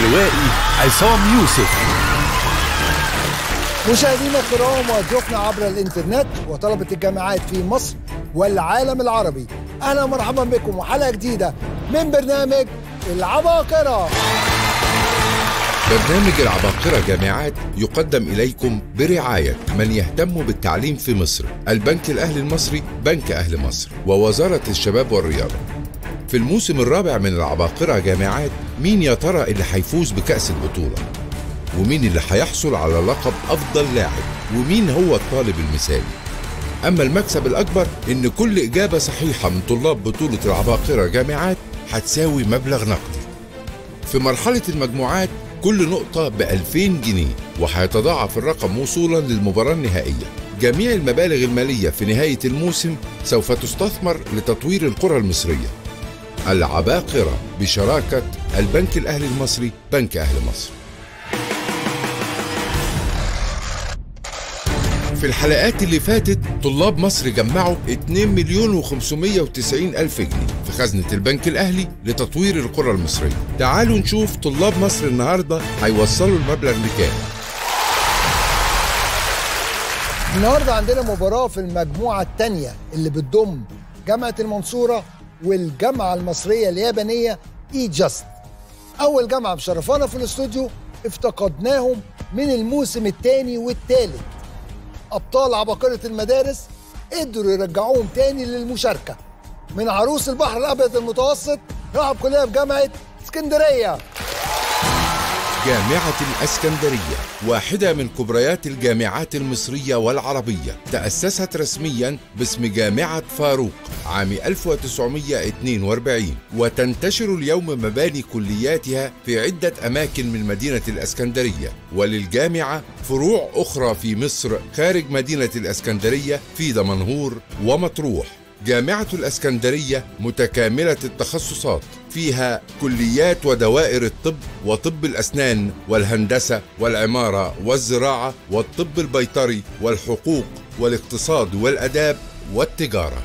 الروائي عصام يوسف مشاهدينا الكرام وضيوفنا عبر الانترنت وطلبة الجامعات في مصر والعالم العربي اهلا ومرحبا بكم وحلقة جديدة من برنامج العباقرة برنامج العباقرة جامعات يقدم إليكم برعاية من يهتم بالتعليم في مصر البنك الأهلي المصري بنك أهل مصر ووزارة الشباب والرياضة في الموسم الرابع من العباقرة جامعات مين يا ترى اللي هيفوز بكأس البطولة ومين اللي هيحصل على لقب أفضل لاعب ومين هو الطالب المثالي أما المكسب الأكبر إن كل إجابة صحيحة من طلاب بطولة العباقرة جامعات هتساوي مبلغ نقدي في مرحلة المجموعات كل نقطة ب 2000 جنيه وهيتضاعف الرقم وصولا للمباراة النهائية جميع المبالغ المالية في نهاية الموسم سوف تستثمر لتطوير القرى المصرية العباقرة بشراكة البنك الأهلي المصري بنك أهل مصر في الحلقات اللي فاتت طلاب مصر جمعوا 2 مليون و590 ألف جنيه في خزنة البنك الأهلي لتطوير القرى المصرية تعالوا نشوف طلاب مصر النهاردة هيوصلوا المبلغ لكام النهاردة عندنا مباراة في المجموعة الثانية اللي بتضم جامعة المنصورة والجامعة المصرية اليابانية اي جاست أول جامعة مشرفانا في الاستوديو افتقدناهم من الموسم الثاني والثالث أبطال عباقرة المدارس قدروا يرجعوهم تاني للمشاركة من عروس البحر الأبيض المتوسط رحب كلنا بجامعة اسكندرية جامعة الأسكندرية واحدة من كبريات الجامعات المصرية والعربية تأسست رسميا باسم جامعة فاروق عام 1942 وتنتشر اليوم مباني كلياتها في عدة أماكن من مدينة الأسكندرية وللجامعة فروع أخرى في مصر خارج مدينة الأسكندرية في دمنهور ومطروح جامعة الأسكندرية متكاملة التخصصات فيها كليات ودوائر الطب وطب الأسنان والهندسة والعمارة والزراعة والطب البيطري والحقوق والاقتصاد والأداب والتجارة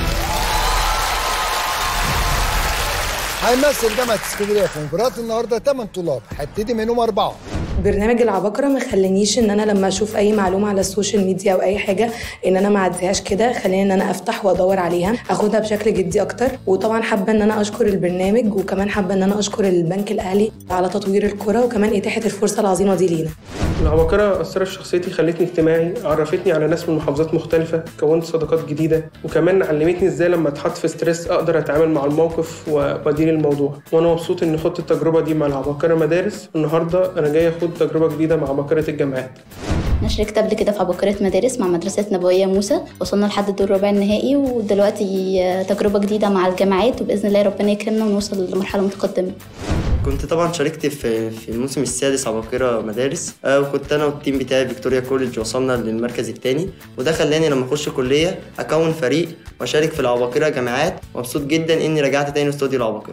هيمثل جامعة اسكندرية في مباراة النهاردة 8 طلاب هيبتدي منهم أربعة برنامج العباقرة ما خلانيش ان انا لما اشوف اي معلومة على السوشيال ميديا او اي حاجة ان انا ما اعديهاش كده خلاني ان انا افتح وادور عليها اخدها بشكل جدي اكتر وطبعا حابة ان انا اشكر البرنامج وكمان حابة ان انا اشكر البنك الاهلي على تطوير الكرة وكمان اتاحة الفرصة العظيمة دي لينا العباقرة أثرت في شخصيتي خلتني اجتماعي عرفتني على ناس من محافظات مختلفة كونت صداقات جديدة وكمان علمتني ازاي لما اتحط في ستريس أقدر أتعامل مع الموقف وأدير الموضوع وأنا مبسوط إني خدت التجربة دي مع العباقرة مدارس النهاردة أنا جاي أخد تجربة جديدة مع عباقرة الجامعات أنا شاركت قبل كده في عباقرة مدارس مع مدرسة نبوية موسى وصلنا لحد الدور الربع النهائي ودلوقتي تجربة جديدة مع الجامعات وبإذن الله ربنا يكرمنا ونوصل لمرحلة متقدمة كنت طبعا شاركت في في الموسم السادس عباقرة مدارس آه، وكنت انا والتيم بتاعي فيكتوريا كوليدج وصلنا للمركز الثاني وده خلاني لما اخش كليه اكون فريق واشارك في العباقرة جامعات مبسوط جدا اني رجعت تاني استوديو العباقرة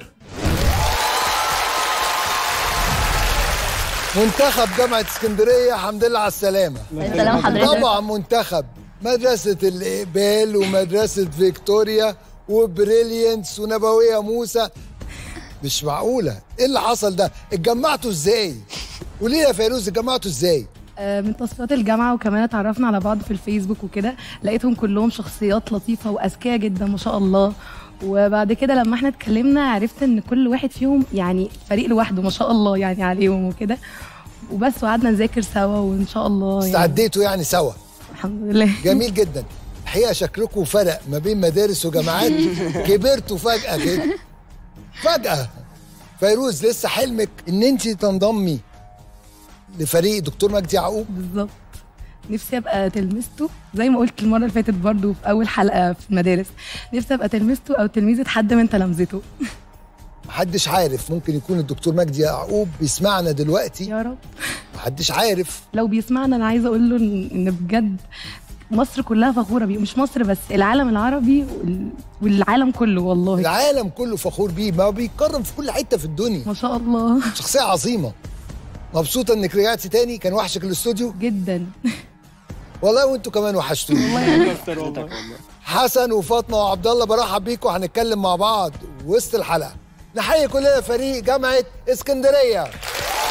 منتخب جامعة اسكندرية الحمد لله على السلامة سلام حضرتك طبعا منتخب مدرسة الإقبال ومدرسة فيكتوريا وبريليانس ونبوية موسى مش معقولة ايه اللي حصل ده اتجمعتوا ازاي قولي لي يا فيروز اتجمعتوا ازاي آه، من تصفيات الجامعة وكمان اتعرفنا على بعض في الفيسبوك وكده لقيتهم كلهم شخصيات لطيفة وأذكياء جدا ما شاء الله وبعد كده لما احنا اتكلمنا عرفت ان كل واحد فيهم يعني فريق لوحده ما شاء الله يعني عليهم وكده وبس وقعدنا نذاكر سوا وان شاء الله يعني استعديتوا يعني سوا الحمد لله جميل جدا الحقيقة شكلكم فرق ما بين مدارس وجامعات كبرتوا فجأة كده فجأة فيروز لسه حلمك ان انت تنضمي لفريق دكتور مجدي يعقوب بالظبط نفسي ابقى تلميذته زي ما قلت المره اللي فاتت برضو في اول حلقه في المدارس نفسي ابقى تلميذته او تلميذه حد من تلامذته محدش عارف ممكن يكون الدكتور مجدي يعقوب بيسمعنا دلوقتي يا رب محدش عارف لو بيسمعنا انا عايزه اقول له إن- ان بجد مصر كلها فخوره بيه مش مصر بس العالم العربي وال- والعالم كله والله العالم كله فخور بيه ما هو بيتكرم في كل حته في الدنيا ما شاء الله شخصيه عظيمه مبسوطه انك رجعتي تاني كان وحشك الاستوديو جدا والله وانتوا كمان وحشتوني حسن وفاطمه وعبد الله برحب بيكم هنتكلم مع بعض وسط الحلقه نحيي كلنا فريق جامعه اسكندريه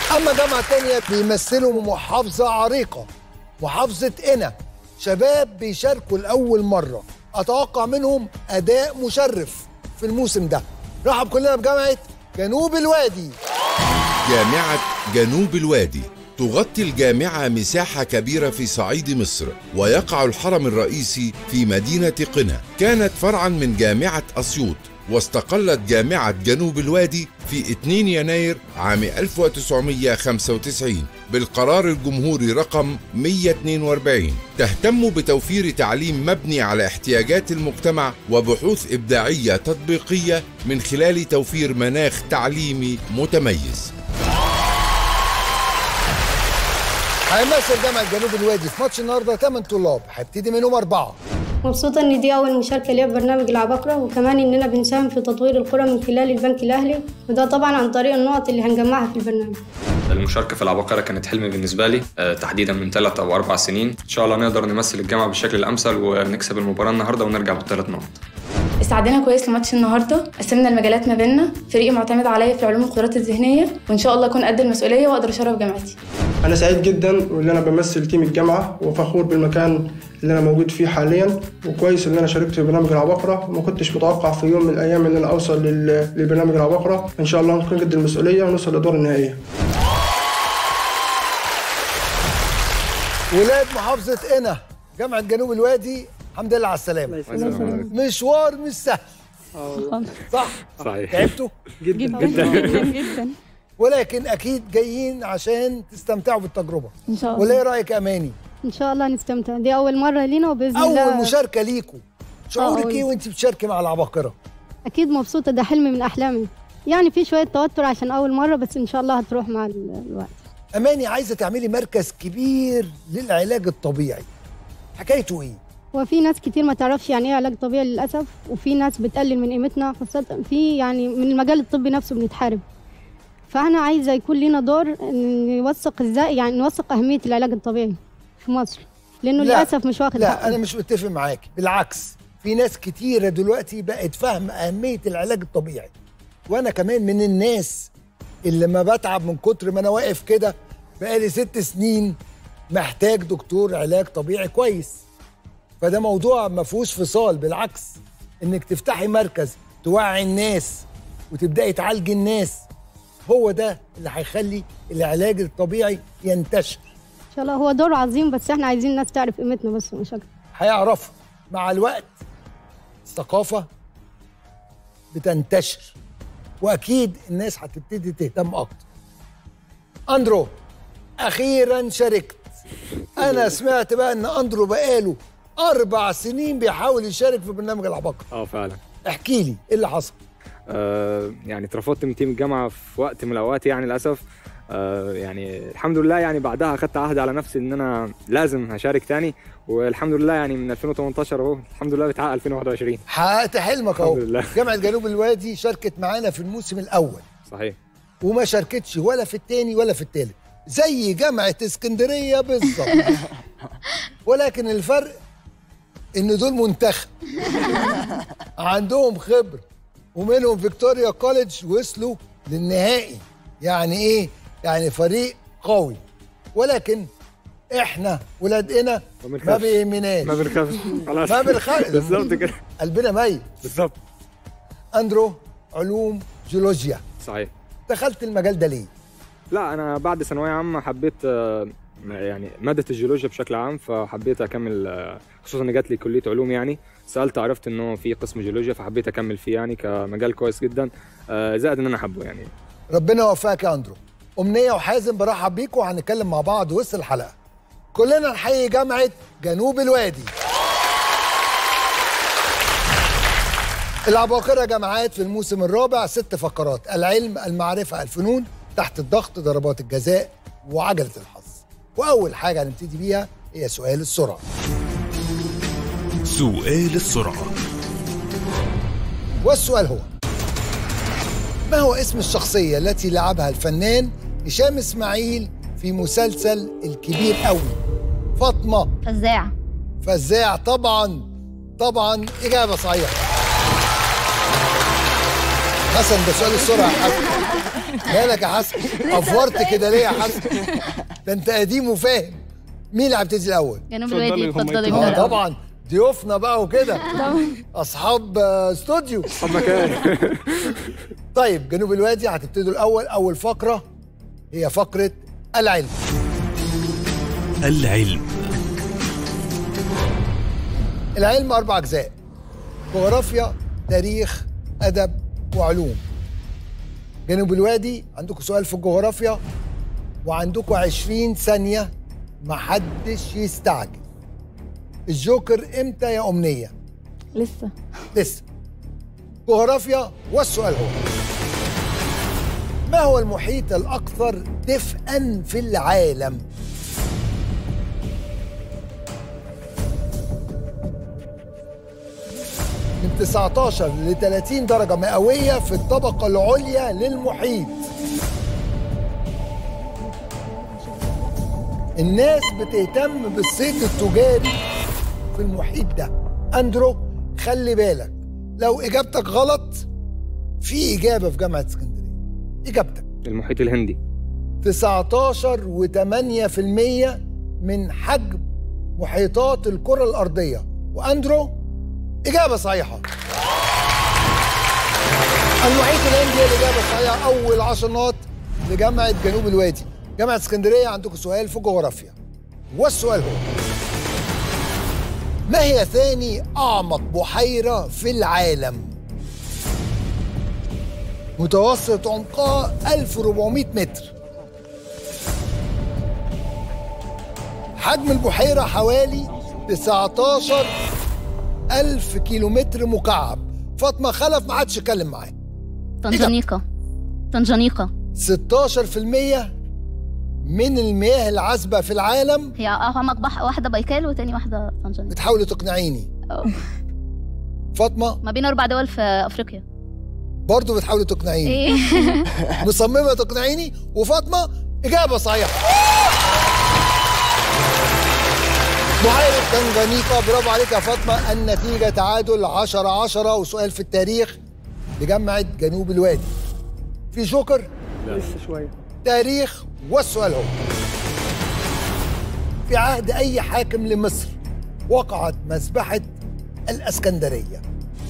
اما جامعه تانية بيمثلوا محافظه عريقه محافظه قنا شباب بيشاركوا لاول مره اتوقع منهم اداء مشرف في الموسم ده رحب كلنا بجامعه جنوب الوادي جامعة جنوب الوادي تغطي الجامعة مساحة كبيرة في صعيد مصر ويقع الحرم الرئيسي في مدينة قنا كانت فرعا من جامعة أسيوط واستقلت جامعة جنوب الوادي في 2 يناير عام 1995 بالقرار الجمهوري رقم 142 تهتم بتوفير تعليم مبني على احتياجات المجتمع وبحوث إبداعية تطبيقية من خلال توفير مناخ تعليمي متميز هيمثل جامعه جنوب الوادي في ماتش النهارده 8 طلاب هيبتدي منهم اربعه مبسوطة إن دي أول مشاركة ليا في برنامج العباقرة وكمان إننا بنساهم في تطوير القرى من خلال البنك الأهلي وده طبعا عن طريق النقط اللي هنجمعها في البرنامج المشاركة في العباقرة كانت حلم بالنسبة لي آه، تحديدا من ثلاث أو أربع سنين إن شاء الله نقدر نمثل الجامعة بالشكل الأمثل ونكسب المباراة النهاردة ونرجع بالثلاث نقط استعدينا كويس لماتش النهارده قسمنا المجالات ما بيننا فريقي معتمد عليا في علوم القدرات الذهنيه وان شاء الله اكون قد المسؤوليه واقدر اشرف جامعتي انا سعيد جدا وان انا بمثل تيم الجامعه وفخور بالمكان اللي انا موجود فيه حاليا وكويس ان انا شاركت في برنامج العباقره وما كنتش متوقع في يوم من الايام ان انا اوصل لل- لبرنامج العباقره ان شاء الله نكون قد المسؤوليه ونوصل للدور النهائيه ولاد محافظه قنا جامعه جنوب الوادي الحمد لله على السلامه مشوار مش سهل صح صحيح تعبتوا جدا جدا جدا ولكن اكيد جايين عشان تستمتعوا بالتجربه ان شاء ولا الله ايه رايك يا اماني إن شاء الله نستمتع دي أول مرة لينا وبإذن الله اول مشاركه ليكوا شعورك أول. ايه وانت بتشاركي مع العباقره أكيد مبسوطة ده حلم من أحلامي يعني في شوية توتر عشان أول مرة بس إن شاء الله هتروح مع ال- الوقت اماني عايزه تعملي مركز كبير للعلاج الطبيعي حكايته ايه وفي ناس كتير ما تعرفش يعني ايه علاج طبيعي للاسف وفي ناس بتقلل من قيمتنا خاصه في يعني من المجال الطبي نفسه بنتحارب فانا عايزه يكون لينا دور إن نوثق ازاي يعني نوثق اهميه العلاج الطبيعي في مصر لانه لا، للاسف مش واخد لا حقه. انا مش متفق معاكي بالعكس في ناس كتيره دلوقتي بقت فاهمه اهميه العلاج الطبيعي وانا كمان من الناس اللي ما بتعب من كتر ما انا واقف كده بقالي ست سنين محتاج دكتور علاج طبيعي كويس فده موضوع ما فيهوش فصال بالعكس انك تفتحي مركز توعي الناس وتبداي تعالجي الناس هو ده اللي هيخلي العلاج الطبيعي ينتشر ان شاء الله هو دور عظيم بس احنا عايزين الناس تعرف قيمتنا بس مش اكتر هيعرفوا مع الوقت الثقافة بتنتشر وأكيد الناس هتبتدي تهتم أكتر أندرو أخيرا شاركت أنا سمعت بقى إن أندرو بقاله أربع سنين بيحاول يشارك في برنامج العباقرة اه فعلا احكي لي إيه اللي حصل آه يعني اترفضت من تيم الجامعه في وقت من الاوقات يعني للاسف آه يعني الحمد لله يعني بعدها اخدت عهد على نفسي ان انا لازم هشارك تاني والحمد لله يعني من 2018 اهو الحمد لله بتحقق 2021 حققت حلمك أهو الحمد لله. جامعة جنوب الوادي شاركت معانا في الموسم الأول صحيح وما شاركتش ولا في التاني ولا في التالت زي جامعة اسكندرية بالظبط ولكن الفرق ان دول منتخب عندهم خبرة ومنهم فيكتوريا كوليدج وصلوا للنهائي يعني ايه يعني فريق قوي ولكن احنا ولادنا ما بنخافش. بيهمناش ما بنخافش خلاص ما بنخافش بالظبط كده قلبنا ميت بالظبط اندرو علوم جيولوجيا صحيح دخلت المجال ده ليه لا انا بعد ثانويه عامه حبيت آه، يعني ماده الجيولوجيا بشكل عام فحبيت اكمل آه، خصوصا ان جات لي كليه علوم يعني سالت عرفت انه في قسم جيولوجيا فحبيت اكمل فيه يعني كمجال كويس جدا آه، زائد ان انا احبه يعني ربنا يوفقك يا اندرو امنيه وحازم برحب بيكم وهنتكلم مع بعض وسط الحلقه كلنا نحيي جامعه جنوب الوادي العباقرة جامعات في الموسم الرابع ست فقرات العلم المعرفة الفنون تحت الضغط ضربات الجزاء وعجلة الحظ وأول حاجة هنبتدي بيها هي سؤال السرعة سؤال السرعة والسؤال هو ما هو اسم الشخصية التي لعبها الفنان هشام إسماعيل في مسلسل الكبير قوي فاطمة فزاع فزاع طبعا طبعا إجابة صحيحة حسن ده سؤال السرعه يا حسن مالك يا حسن افورت كده ليه يا حسن ده انت قديم وفاهم مين اللي هيبتدي الاول جنوب الوادي اتفضلي اه ابدأ طبعا ضيوفنا بقى وكده اصحاب آه، استوديو اصحاب مكان طيب جنوب الوادي هتبتدوا الاول اول فقره هي فقره العلم العلم العلم اربع اجزاء جغرافيا تاريخ ادب وعلوم جنوب الوادي عندكم سؤال في الجغرافيا وعندكم 20 ثانيه محدش يستعجل الجوكر امتى يا امنيه لسه لسه جغرافيا والسؤال هو ما هو المحيط الأكثر دفئا في العالم؟ من 19 ل 30 درجة مئوية في الطبقة العليا للمحيط الناس بتهتم بالصيد التجاري في المحيط ده أندرو خلي بالك لو إجابتك غلط في إجابة في جامعة اسكندرية إجابتك المحيط الهندي 19 و8% من حجم محيطات الكرة الأرضية وأندرو إجابة صحيحة المحيط الهندي هي الإجابة الصحيحة أول 10 نقط لجامعة جنوب الوادي جامعة اسكندرية عندكم سؤال في جغرافيا والسؤال هو ما هي ثاني أعمق بحيرة في العالم؟ متوسط عمقها 1400 متر حجم البحيرة حوالي 19 ألف كيلومتر مكعب فاطمة خلف ما حدش يتكلم معاه طنجانيقة طنجانيقة 16% من المياه العذبة في العالم هي أعمق بحر واحدة بايكال وتاني واحدة طنجانيقة بتحاولي تقنعيني أه. فاطمة ما بين أربع دول في أفريقيا برضو بتحاولي تقنعيني إيه مصممة تقنعيني وفاطمة إجابة صحيحة بحيرة تنجانيقا برافو عليك يا فاطمة النتيجة تعادل 10 10 وسؤال في التاريخ لجامعة جنوب الوادي في جوكر لسه شويه تاريخ والسؤال هو في عهد أي حاكم لمصر وقعت مذبحة الأسكندرية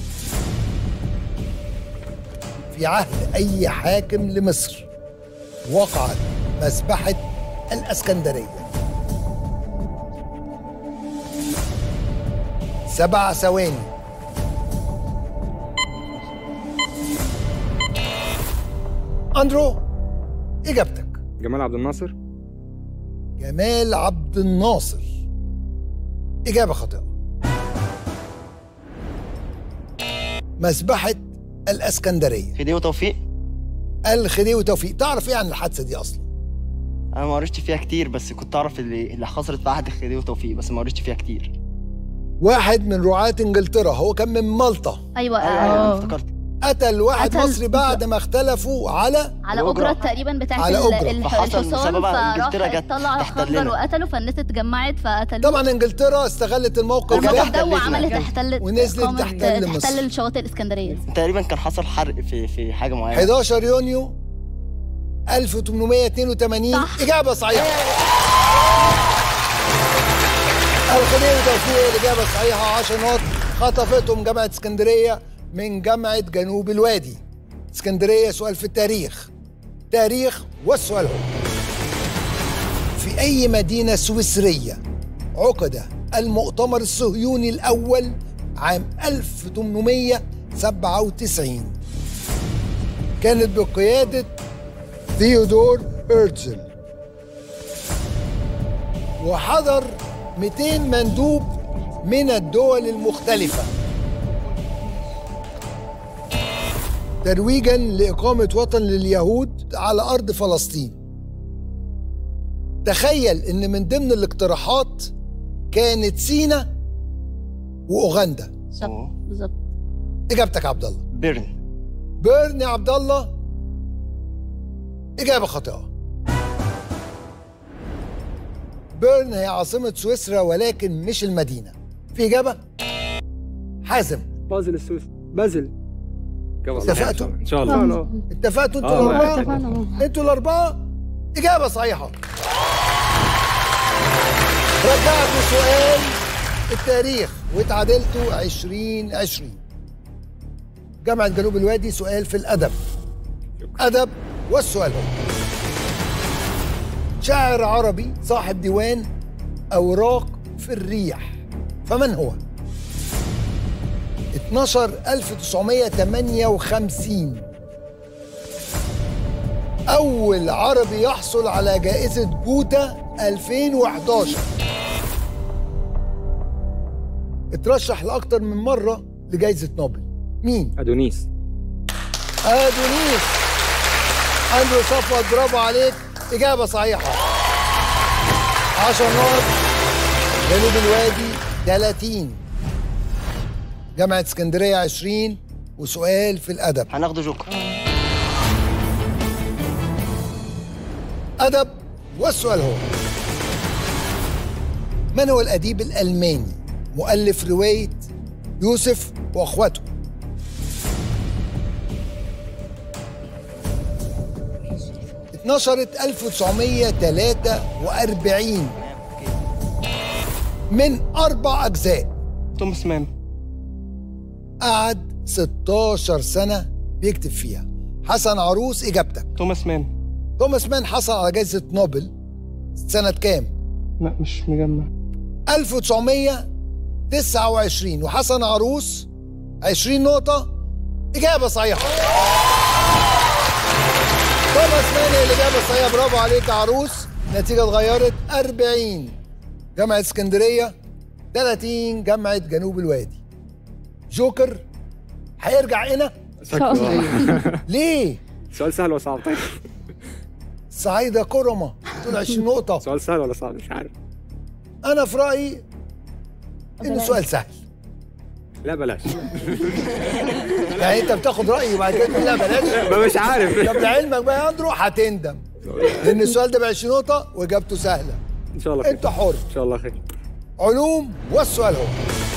في عهد أي حاكم لمصر وقعت مذبحة الأسكندرية سبع ثواني أندرو إجابتك جمال عبد الناصر جمال عبد الناصر إجابة خاطئة مذبحة الإسكندرية خديوي وتوفيق الخديوي توفيق تعرف إيه عن الحادثة دي أصلا؟ انا ما قريتش فيها كتير بس كنت اعرف اللي اللي حصلت في عهد خديوي وتوفيق بس ما قريتش فيها كتير واحد من رعاة إنجلترا هو كان من مالطا أيوة ايوه ايوه آه. أنا افتكرت قتل واحد قتل- مصري بعد ما اختلفوا على على الأجرة. أجرة تقريبا بتاعت على ال- أجرة. الح- فحصل الحصان بسببها إنجلترا فراح جت طلع تحتلنا. خنجر وقتله فالناس اتجمعت فقتلوه طبعا إنجلترا استغلت الموقف الموقف ده ده احتلتنا. وعملت احتلت ونزلت قامت تحتل مصر. تحتل الشواطئ الإسكندرية تقريبا كان حصل حرق في في حاجه معينه 11 يونيو 1882 صح. إجابة صحيحة الخديوي توفيق الإجابة الصحيحة 10 نقط خطفتهم جامعة اسكندرية من جامعة جنوب الوادي اسكندرية سؤال في التاريخ تاريخ والسؤال هو في أي مدينة سويسرية عقد المؤتمر الصهيوني الأول عام 1897 كانت بقيادة ثيودور هيرتزل وحضر 200 مندوب من الدول المختلفة ترويجا لإقامة وطن لليهود على أرض فلسطين تخيل إن من ضمن الاقتراحات كانت سينا وأوغندا بالظبط بالظبط إجابتك يا عبد الله بيرن بيرن يا عبد الله إجابة خاطئة بيرن هي عاصمة سويسرا ولكن مش المدينة في إجابة حازم بازل السويس بازل إجابة صحيحة اتفقتوا؟ ان شاء الله اتفقتوا انتوا آه، الاربعه اتفقنا. انتوا الاربعه اجابه صحيحه رجعتوا سؤال التاريخ واتعادلتوا 20 20 جامعه جنوب الوادي سؤال في الادب ادب والسؤال هو شاعر عربي صاحب ديوان اوراق في الريح فمن هو 12 1958 أول عربي يحصل على جائزة جوتا 2011 اترشح لأكتر من مرة لجائزة نوبل مين؟ ادونيس أدونيس أندرو صفوت برافو عليك إجابة صحيحة 10 نقط جنوب الوادي 30 جامعة اسكندرية 20 وسؤال في الأدب هناخده جوكر أدب والسؤال هو من هو الأديب الألماني مؤلف رواية يوسف وأخواته اتنشرت 1943 من أربع أجزاء توماس مان قعد 16 سنة بيكتب فيها حسن عروس إجابتك توماس مان توماس مان حصل على جائزة نوبل سنة كام؟ لا مش مجمع 1929 وحسن عروس 20 نقطة إجابة صحيحة توماس مان هي الإجابة الصحيحة برافو عليك يا عروس النتيجة اتغيرت 40 جامعة اسكندرية 30 جامعة جنوب الوادي جوكر هيرجع هنا شاء الله. ليه؟ سؤال سهل ولا صعب طيب سعيدة كرمة دول 20 نقطة سؤال سهل ولا صعب مش عارف أنا في رأيي إنه سؤال سهل لا بلاش يعني أنت بتاخد رأيي وبعد كده تقول لا بلاش ما مش عارف. طب لعلمك بقى يا أندرو هتندم لأن السؤال ده ب 20 نقطة وإجابته سهلة ان شاء الله خير أنت حر ان شاء الله خير علوم والسؤال هو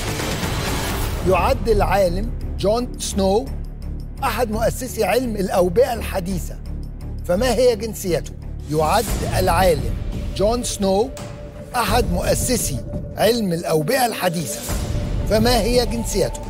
يعد العالم جون سنو أحد مؤسسي علم الأوبئة الحديثة فما هي جنسيته؟ يعد العالم جون سنو أحد مؤسسي علم الأوبئة الحديثة فما هي جنسيته؟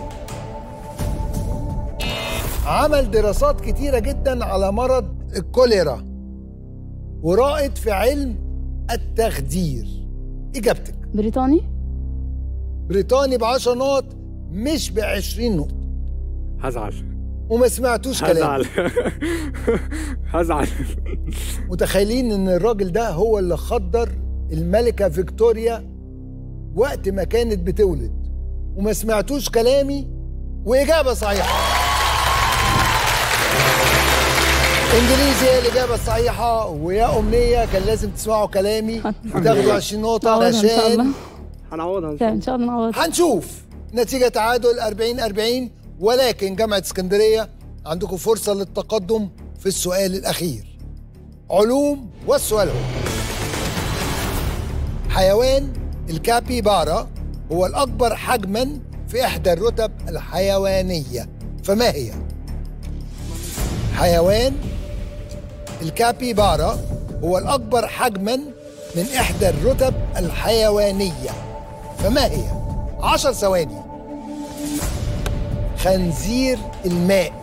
عمل دراسات كتيرة جدا على مرض الكوليرا ورائد في علم التخدير إجابتك بريطاني بريطاني ب 10 نقط مش ب 20 نقطة هزعل وما سمعتوش كلام هزعل هزعل متخيلين ان الراجل ده هو اللي خدر الملكة فيكتوريا وقت ما كانت بتولد وما سمعتوش كلامي وإجابة صحيحة انجليزي هي الإجابة الصحيحة ويا أمنية كان لازم تسمعوا كلامي وتاخدوا 20 نقطة نعوضها إن شاء عشان الله. هنعوضها ان شاء الله نعوضها هنشوف نتيجة تعادل 40 40 ولكن جامعة اسكندرية عندكم فرصة للتقدم في السؤال الأخير علوم والسؤال هو حيوان الكابيبارا هو الأكبر حجما في إحدى الرتب الحيوانية فما هي؟ حيوان الكابيبارا هو الأكبر حجما من إحدى الرتب الحيوانية فما هي؟ عشر ثواني خنزير الماء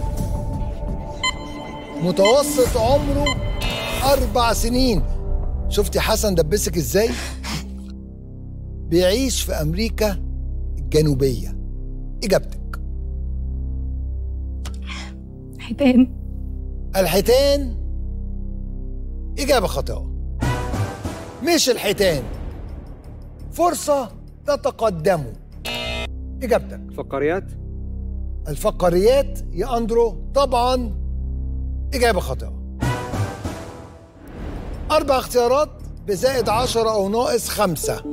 متوسط عمره أربع سنين شفتي حسن دبسك إزاي؟ بيعيش في أمريكا الجنوبية إجابتك حيتان الحيتان إجابة خاطئة مش الحيتان فرصة تتقدموا إجابتك فقريات الفقريات يا أندرو طبعا إجابة خاطئة أربع اختيارات بزائد عشرة أو ناقص خمسة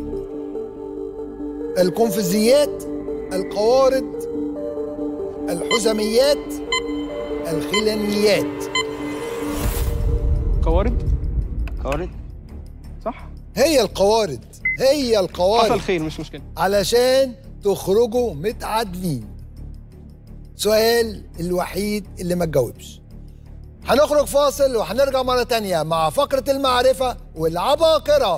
القنفذيات القوارض الحزميات الخلانيات قوارض قوارض صح هي القوارض هي القوارض حصل خير مش مشكله علشان تخرجوا متعادلين سؤال الوحيد اللي ما تجاوبش هنخرج فاصل وهنرجع مرة تانية مع فقرة المعرفة والعباقرة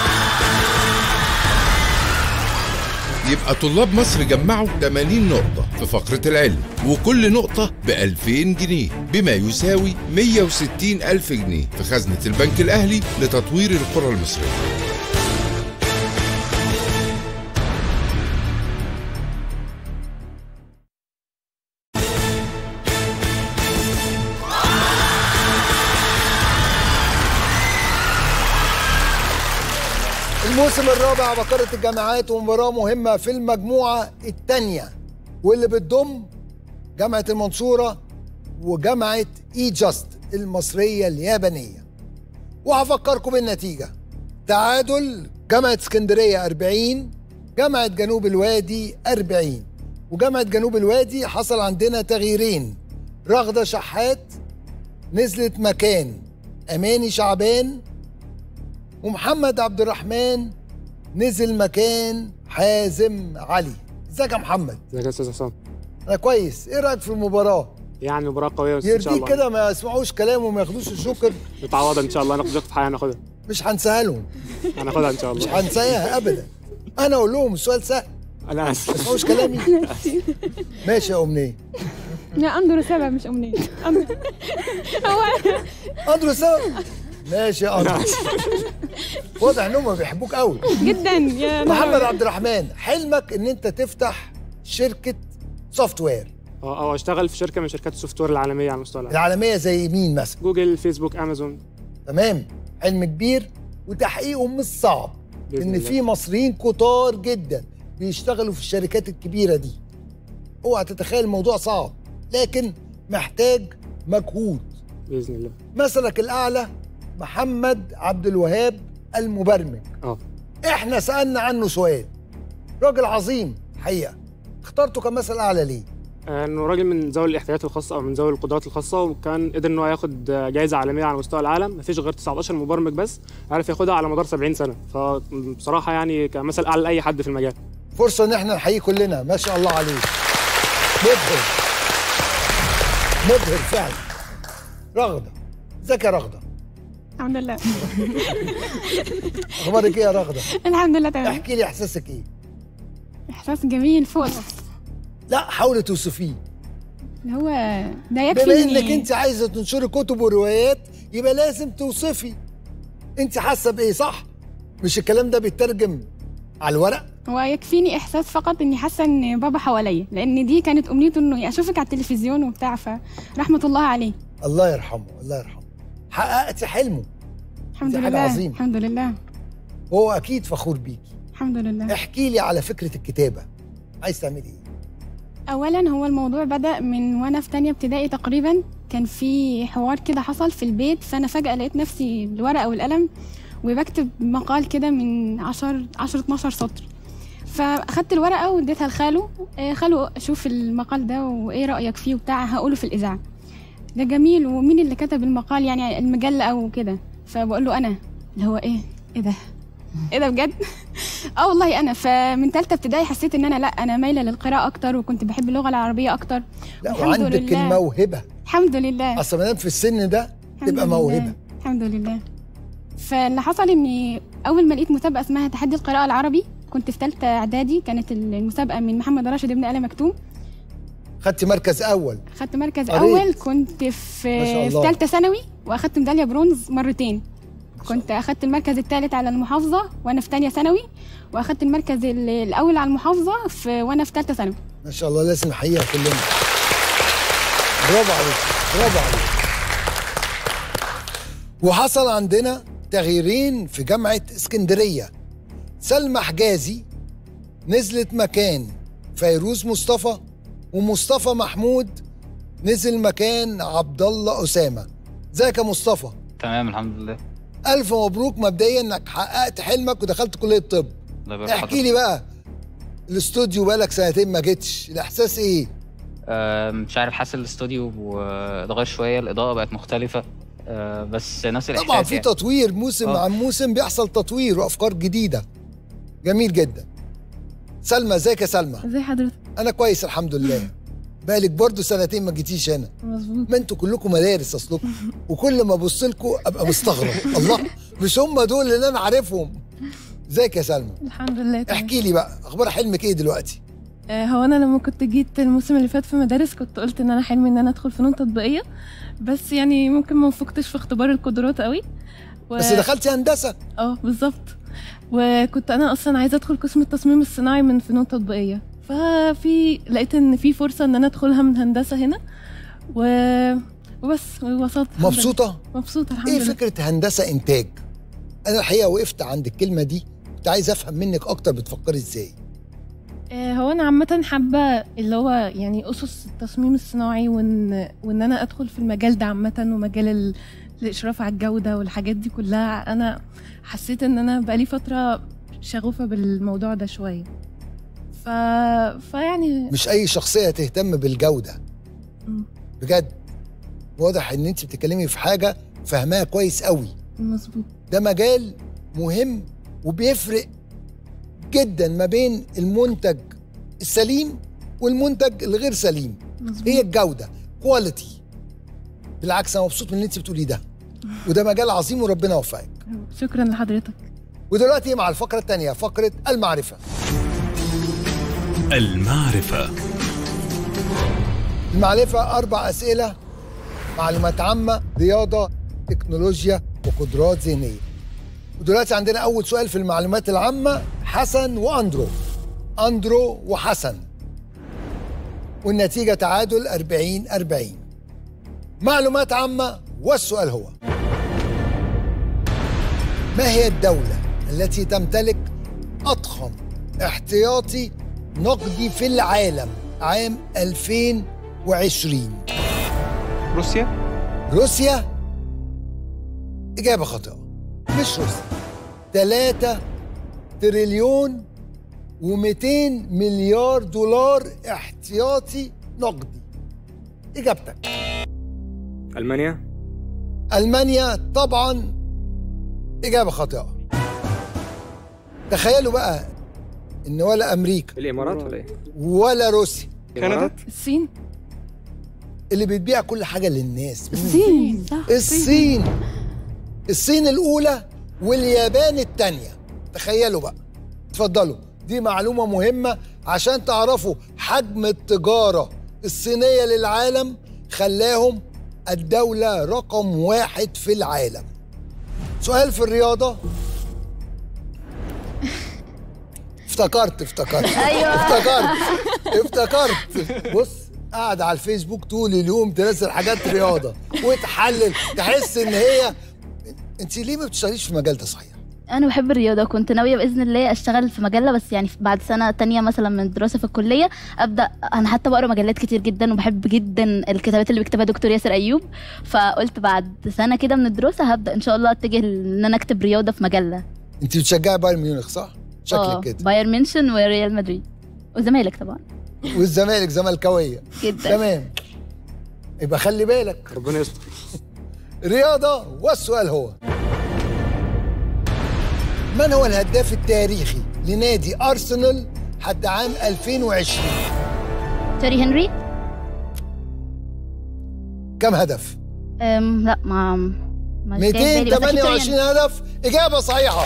يبقى طلاب مصر جمعوا 80 نقطة في فقرة العلم وكل نقطة ب 2000 جنيه بما يساوي 160 ألف جنيه في خزنة البنك الأهلي لتطوير القرى المصرية الموسم الرابع بقرة الجامعات ومباراة مهمة في المجموعة الثانية واللي بتضم جامعة المنصورة وجامعة اي جاست المصرية اليابانية وهفكركم بالنتيجة تعادل جامعة اسكندرية 40 جامعة جنوب الوادي 40 وجامعة جنوب الوادي حصل عندنا تغييرين رغدة شحات نزلت مكان أماني شعبان ومحمد عبد الرحمن نزل مكان حازم علي ازيك يا محمد ازيك يا استاذ حسام انا كويس ايه رايك في المباراه يعني مباراه قويه بس ان شاء يرضيك الله كده ما يسمعوش كلام وما ياخدوش الشكر متعوضه ان شاء الله ناخد في حاجه هناخدها مش هنساها لهم هناخدها ان شاء الله مش هنساها ابدا انا اقول لهم السؤال سهل انا اسف ما يسمعوش كلامي ماشي يا امنيه لا اندرو سبب مش امنيه أندرو. هو اندرو سبب ماشي يا اندرو واضح انهم بيحبوك قوي جدا يا نهار محمد أبيض. عبد الرحمن حلمك ان انت تفتح شركه سوفت وير اه او اشتغل في شركه من شركات السوفت وير العالميه على مستوى العالم العالميه زي مين مثلا جوجل فيسبوك امازون تمام حلم كبير وتحقيقه مش صعب بإذن ان الله. في مصريين كتار جدا بيشتغلوا في الشركات الكبيره دي اوعى تتخيل الموضوع صعب لكن محتاج مجهود باذن الله مثلك الاعلى محمد عبد الوهاب المبرمج اه احنا سالنا عنه سؤال راجل عظيم حقيقه اخترته كمثل اعلى ليه آه، انه راجل من ذوي الاحتياجات الخاصه او من ذوي القدرات الخاصه وكان قدر ان هو ياخد آه، جائزه عالميه على مستوى العالم مفيش غير 19 مبرمج بس عرف ياخدها على مدار 70 سنه فبصراحه يعني كمثل اعلى لاي حد في المجال فرصه ان احنا نحييه كلنا ما شاء الله عليه مبهر مبهر فعلا رغده ازيك يا رغده الحمد لله اخبارك ايه يا رغده الحمد لله تمام احكي لي احساسك ايه احساس جميل فوق الوصف لا حاولي توصفيه اللي هو ده يكفي بما إني- انك انت عايزه تنشري كتب وروايات يبقى لازم توصفي انت حاسه بايه صح مش الكلام ده بيترجم على الورق هو يكفيني احساس فقط اني حاسه ان بابا حواليا لان دي كانت امنيته انه اشوفك على التلفزيون وبتاع فرحمه الله عليه الله يرحمه الله يرحمه حققتي حلمه الحمد دي حاجة لله عظيمة. الحمد لله وهو اكيد فخور بيكي الحمد لله احكي لي على فكره الكتابه عايز تعملي ايه اولا هو الموضوع بدا من وانا في تانية ابتدائي تقريبا كان في حوار كده حصل في البيت فانا فجاه لقيت نفسي بالورقه والقلم وبكتب مقال كده من 10 10 12 سطر فاخدت الورقه واديتها لخاله آه، خاله شوف المقال ده وايه رايك فيه وبتاع هقوله في الاذاعه ده جميل ومين اللي كتب المقال يعني المجله او كده فبقول له انا اللي هو ايه ايه ده ايه ده بجد اه والله انا فمن ثالثه ابتدائي حسيت ان انا لا انا مايله للقراءه اكتر وكنت بحب اللغه العربيه اكتر لا الحمد وعندك لله. الموهبه الحمد لله اصل ما دام في السن ده الحمد تبقى لله. موهبه الحمد لله فاللي حصل اني اول ما لقيت مسابقه اسمها تحدي القراءه العربي كنت في ثالثه اعدادي كانت المسابقه من محمد راشد ابن آل مكتوم خدتي مركز اول اخدت مركز قريت. اول كنت ما شاء في الله. في ثالثه ثانوي واخدت ميداليه برونز مرتين كنت اخدت المركز الثالث على المحافظه وانا في ثانيه ثانوي واخدت المركز ال- الاول على المحافظه في وانا في ثالثه ثانوي ما شاء الله لازم نحييها كلنا برافو عليك برافو عليك وحصل عندنا تغييرين في جامعة اسكندرية سلمى حجازي نزلت مكان فيروز مصطفى ومصطفى محمود نزل مكان عبد الله أسامة ازيك يا مصطفى تمام الحمد لله ألف مبروك مبدئيا إنك حققت حلمك ودخلت كلية طب الله يبارك احكي لي بقى الاستوديو بقالك سنتين ما جيتش الإحساس إيه؟ آه، مش عارف حاسس الاستوديو آه، اتغير شويه الاضاءه بقت مختلفه آه، بس نفس الاحساس طبعا في يعني. تطوير موسم آه. عن موسم بيحصل تطوير وافكار جديده جميل جدا سلمى ازيك يا سلمى ازي حضرتك انا كويس الحمد لله بقالك برضه سنتين ما جيتيش هنا مظبوط ما انتوا كلكم مدارس اصلكم وكل ما ابص لكم ابقى مستغرب الله مش هم دول اللي انا عارفهم ازيك يا سلمى الحمد لله تمام. احكي لي بقى اخبار حلمك ايه دلوقتي آه، هو انا لما كنت جيت الموسم اللي فات في مدارس كنت قلت ان انا حلمي ان انا ادخل فنون تطبيقيه بس يعني ممكن ما وفقتش في اختبار القدرات قوي و... بس دخلتي هندسه اه بالظبط وكنت انا اصلا عايزه ادخل قسم التصميم الصناعي من فنون تطبيقيه ففي لقيت ان في فرصه ان انا ادخلها من هندسه هنا و... وبس ووصلت الحمد لله. مبسوطه مبسوطه الحمد ايه لله فكره هندسه انتاج انا الحقيقه وقفت عند الكلمه دي كنت عايز افهم منك اكتر بتفكري ازاي آه، هو انا عامه حابه اللي هو يعني اسس التصميم الصناعي وان وان انا ادخل في المجال ده عامه ومجال ال... الاشراف على الجوده والحاجات دي كلها انا حسيت ان انا بقالي فتره شغوفه بالموضوع ده شويه ف... فيعني مش اي شخصيه تهتم بالجوده مم. بجد واضح ان انت بتتكلمي في حاجه فاهماها كويس قوي مظبوط ده مجال مهم وبيفرق جدا ما بين المنتج السليم والمنتج الغير سليم مظبوط. هي الجوده كواليتي بالعكس انا مبسوط من اللي انت بتقوليه ده وده مجال عظيم وربنا يوفقك شكرا لحضرتك ودلوقتي مع الفقره الثانيه فقره المعرفه المعرفة المعرفه اربع اسئله معلومات عامه رياضه تكنولوجيا وقدرات ذهنيه ودلوقتي عندنا اول سؤال في المعلومات العامه حسن واندرو اندرو وحسن والنتيجه تعادل 40 40 معلومات عامه والسؤال هو ما هي الدوله التي تمتلك اضخم احتياطي نقدي في العالم عام 2020 روسيا روسيا إجابة خاطئة مش روسيا 3 تريليون و200 مليار دولار احتياطي نقدي إجابتك المانيا ألمانيا طبعا إجابة خاطئة تخيلوا بقى إن ولا أمريكا الامارات ولا ايه؟ ولا روسيا كندا الصين اللي بتبيع كل حاجة للناس الصين الصين الصين الأولى واليابان الثانية تخيلوا بقى اتفضلوا دي معلومة مهمة عشان تعرفوا حجم التجارة الصينية للعالم خلاهم الدولة رقم واحد في العالم سؤال في الرياضة افتكرت افتكرت أيوة. افتكرت افتكرت بص قاعد على الفيسبوك طول اليوم تنزل حاجات رياضة وتحلل تحس ان هي انت ليه ما بتشتغليش في المجال ده صحيح؟ انا بحب الرياضه كنت ناويه باذن الله اشتغل في مجله بس يعني بعد سنه تانية مثلا من الدراسه في الكليه ابدا انا حتى بقرا مجلات كتير جدا وبحب جدا الكتابات اللي بيكتبها دكتور ياسر ايوب فقلت بعد سنه كده من الدراسه هبدا ان شاء الله اتجه ان انا اكتب رياضه في مجله انت بتشجعي بايرن ميونخ صح؟ آه، شكلك كده بايرن ميونشن وريال مدريد والزمالك طبعا والزمالك زملكاويه جدا تمام يبقى خلي بالك ربنا يستر رياضة والسؤال هو من هو الهداف التاريخي لنادي أرسنال حتى عام 2020 تيري هنري كم هدف؟ أم لا ما ما جاي في بالي، بس أكيد تيري 228 هنري. هدف إجابة صحيحة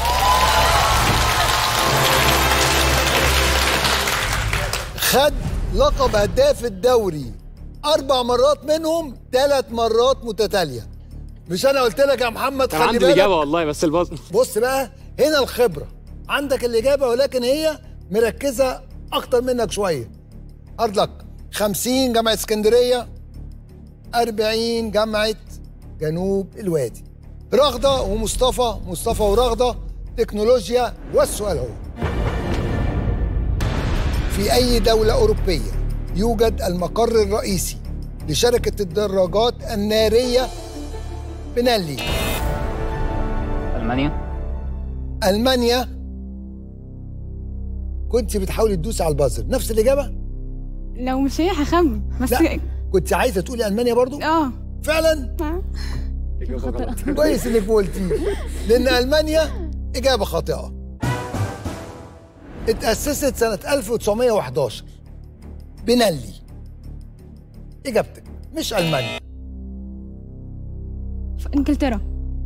خد لقب هداف الدوري أربع مرات منهم ثلاث مرات متتالية مش أنا قلت لك يا محمد كان خلي عندي بالك الاجابه والله بس الباص بص بقى هنا الخبرة عندك الإجابة ولكن هي مركزة أكتر منك شوية أرضك 50 جامعة اسكندرية 40 جامعة جنوب الوادي رغدة ومصطفى مصطفى ورغدة تكنولوجيا والسؤال هو في أي دولة أوروبية يوجد المقر الرئيسي لشركة الدراجات النارية بنالي المانيا ألمانيا كنت بتحاولي تدوسي على البازر نفس الإجابة؟ لو مش هي هخمن بس لا كنت عايزة تقولي ألمانيا برضو؟ اه فعلا؟ كويس انك قلتي لان المانيا اجابه خاطئه اتاسست سنه 1911 بنالي اجابتك مش المانيا في انجلترا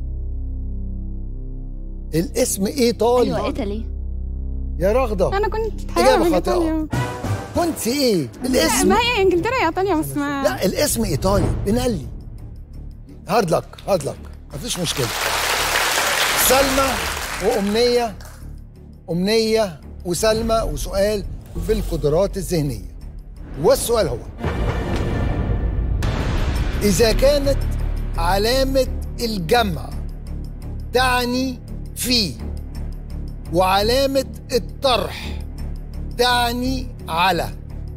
الاسم ايطالي ايوه ايطالي يا رغده انا كنت اجابه حيوان خاطئه ايطاليا كنت ايه لا الاسم ما هي انجلترا يا ايطاليا بس ما لا الاسم ايطالي بنقلي هارد لك هارد لك مفيش مشكله سلمى وامنيه امنيه وسلمى وسؤال في القدرات الذهنيه والسؤال هو اذا كانت علامه الجمع تعني في وعلامه الطرح تعني على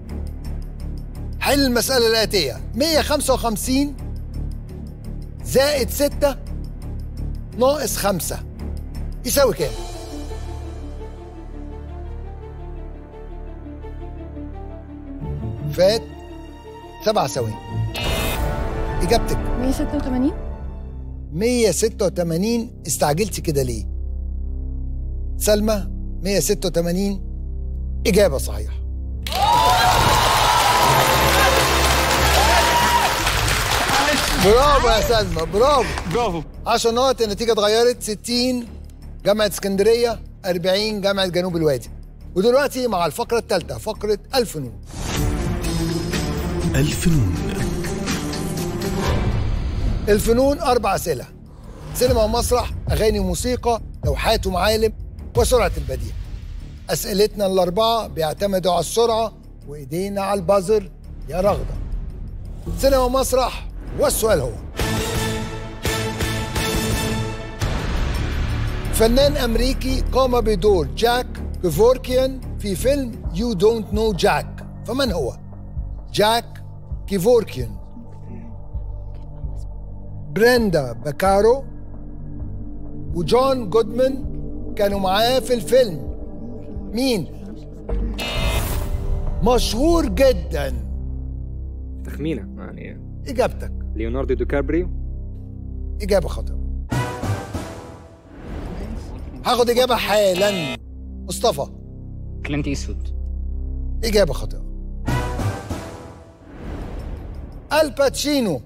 حل المسألة الآتية 155 زائد 6 ناقص 5 يساوي كام؟ فات سبع ثواني إجابتك 186 186 استعجلتي كده ليه؟ سلمى 186 إجابة صحيحة برافو يا سلمى برافو برافو 10 نقط النتيجة اتغيرت 60 جامعة اسكندرية 40 جامعة جنوب الوادي ودلوقتي مع الفقرة الثالثة فقرة الفنون الفنون الفنون أربع أسئلة سينما ومسرح أغاني وموسيقى لوحات ومعالم وسرعة البديهة أسئلتنا الأربعة بيعتمدوا على السرعة وإيدينا على البازر يا رغدة سينما ومسرح والسؤال هو فنان أمريكي قام بدور جاك كيفوركيان في فيلم يو دونت نو جاك فمن هو؟ جاك كيفوركيان بريندا باكارو وجون جودمان كانوا معاه في الفيلم مين؟ مشهور جدا تخمينه يعني إجابتك ليوناردو دي كابريو إجابة خاطئة هاخد إجابة حالا مصطفى كلينت ايستوود إجابة خاطئة الباتشينو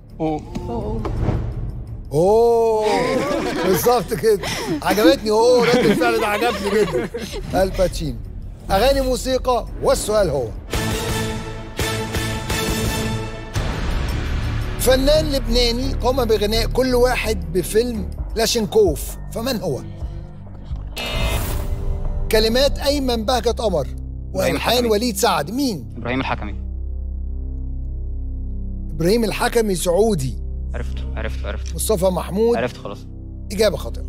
اوه بالظبط كده عجبتني اوه رد الفعل ده عجبني جدا الباتشينو اغاني موسيقى والسؤال هو فنان لبناني قام بغناء كل واحد بفيلم لاشنكوف فمن هو؟ كلمات ايمن بهجة قمر والحان الحكمي. وليد سعد مين؟ ابراهيم الحكمي ابراهيم الحكمي سعودي عرفته عرفته عرفته مصطفى محمود عرفت خلاص اجابه خاطئه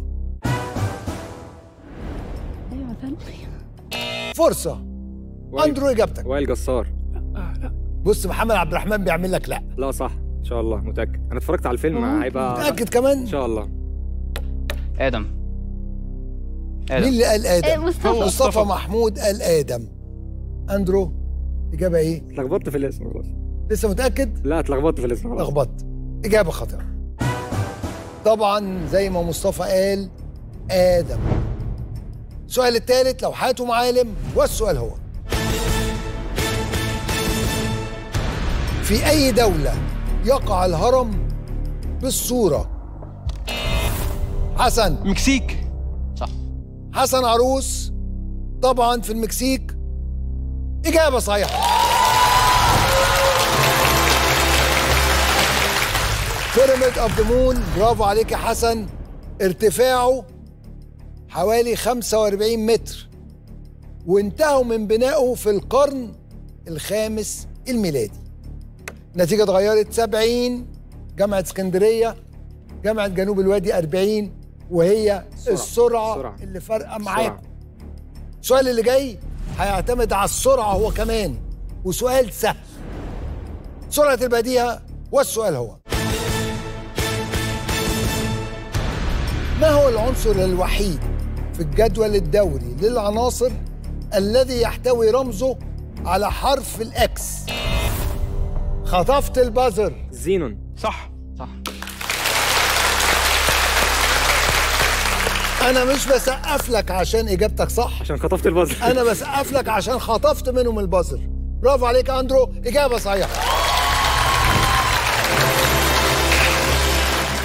ايوه ده فرصه اندرو اجابتك وائل جسار بص محمد عبد الرحمن بيعمل لك لا لا صح ان شاء الله متاكد انا اتفرجت على الفيلم هيبقى متاكد كمان ان شاء الله ادم مين اللي قال ادم إيه، مصطفى. مصطفى مصطفى. محمود قال ادم اندرو اجابه ايه اتلخبطت في الاسم خلاص لسه متاكد لا اتلخبطت في الاسم خلاص لخبطت اجابه خاطئه طبعا زي ما مصطفى قال ادم السؤال الثالث لوحات ومعالم والسؤال هو في اي دوله يقع الهرم بالصوره حسن مكسيك صح حسن عروس طبعا في المكسيك إجابة صحيحة بيراميد اوف ذا مون برافو عليك يا حسن ارتفاعه حوالي 45 متر وانتهوا من بنائه في القرن الخامس الميلادي النتيجة اتغيرت 70 جامعة اسكندرية جامعة جنوب الوادي 40 وهي السرعة, السرعة, السرعة. اللي فارقة السرعة. معاكم السؤال اللي جاي هيعتمد على السرعة هو كمان وسؤال سهل سرعة البديهة والسؤال هو ما هو العنصر الوحيد في الجدول الدوري للعناصر الذي يحتوي رمزه على حرف الاكس خطفت البازر زينون صح صح انا مش بسقف لك عشان اجابتك صح عشان خطفت البازر انا بسقف لك عشان خطفت منهم البازر برافو عليك يا اندرو اجابه صحيحه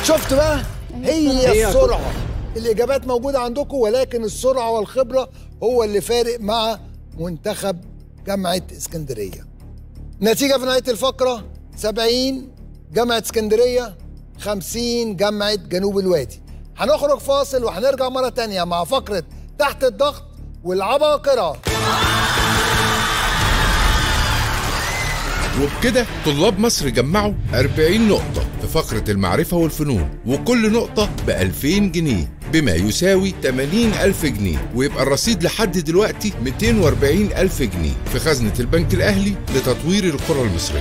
شفت بقى هي هي السرعه الاجابات موجوده عندكم ولكن السرعه والخبره هو اللي فارق مع منتخب جامعه اسكندريه نتيجه في نهايه الفقره 70 جامعه اسكندريه 50 جامعه جنوب الوادي هنخرج فاصل وهنرجع مره تانية مع فقره تحت الضغط والعباقره وبكده طلاب مصر جمعوا 40 نقطة في فقرة المعرفة والفنون وكل نقطة ب 2000 جنيه بما يساوي 80 ألف جنيه ويبقى الرصيد لحد دلوقتي 240 ألف جنيه في خزنة البنك الأهلي لتطوير القرى المصرية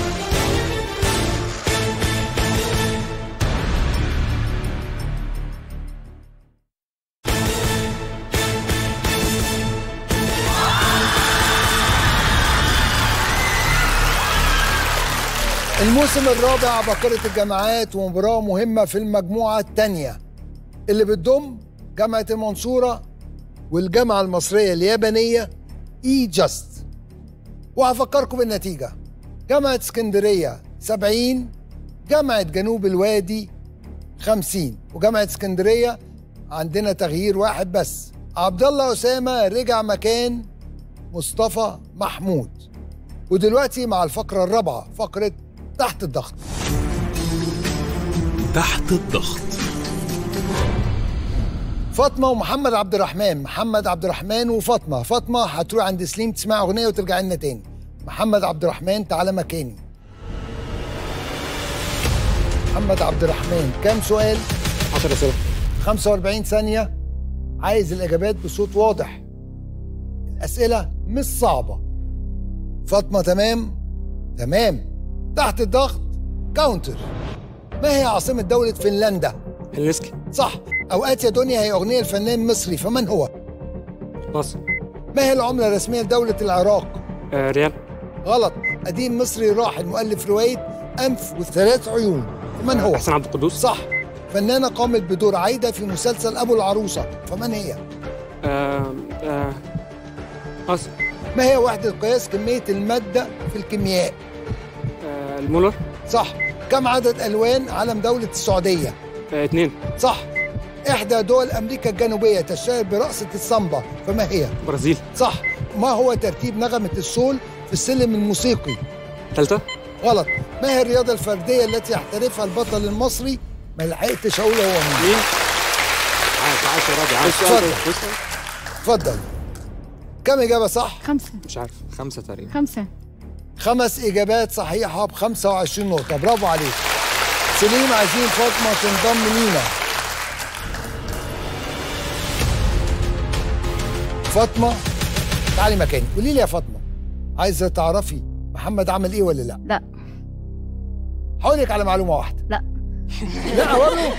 الموسم الرابع عباقرة الجامعات ومباراة مهمة في المجموعة الثانية اللي بتضم جامعة المنصورة والجامعة المصرية اليابانية اي جاست وهفكركم بالنتيجة جامعة اسكندرية 70 جامعة جنوب الوادي 50 وجامعة اسكندرية عندنا تغيير واحد بس عبد الله أسامة رجع مكان مصطفى محمود ودلوقتي مع الفقرة الرابعة فقرة تحت الضغط تحت الضغط فاطمة ومحمد عبد الرحمن محمد عبد الرحمن وفاطمة فاطمة هتروح عند سليم تسمع أغنية وترجع لنا تاني محمد عبد الرحمن تعالى مكاني محمد عبد الرحمن كام سؤال 10 اسئله 45 ثانية عايز الإجابات بصوت واضح الأسئلة مش صعبة فاطمة تمام تمام تحت الضغط كاونتر ما هي عاصمة دولة فنلندا؟ هلسكي صح أوقات يا دنيا هي أغنية الفنان مصري فمن هو؟ مصر ما هي العملة الرسمية لدولة العراق؟ آه ريال غلط قديم مصري راحل مؤلف رواية أنف وثلاث عيون من هو؟ حسن عبد القدوس صح فنانة قامت بدور عايدة في مسلسل أبو العروسة فمن هي؟ آه آه مصر ما هي وحدة قياس كمية المادة في الكيمياء؟ آه المولر صح كم عدد ألوان علم دولة السعودية؟ آه اثنين صح إحدى دول أمريكا الجنوبية تشتهر برقصة السامبا فما هي؟ برازيل صح ما هو ترتيب نغمة السول في السلم الموسيقي؟ ثالثة غلط ما هي الرياضة الفردية التي يحترفها البطل المصري؟ ما لحقتش أقول هو مين؟ مين؟ عايش عايش يا راجل عايش اتفضل اتفضل كم إجابة صح؟ خمسة مش عارف خمسة تقريبا خمسة خمس إجابات صحيحة ب 25 نقطة برافو عليك سليم عايزين فاطمة تنضم لينا فاطمة تعالي مكاني قولي لي يا فاطمة عايزة تعرفي محمد عمل إيه ولا لا؟ لا هقول لك على معلومة واحدة لا لا برضه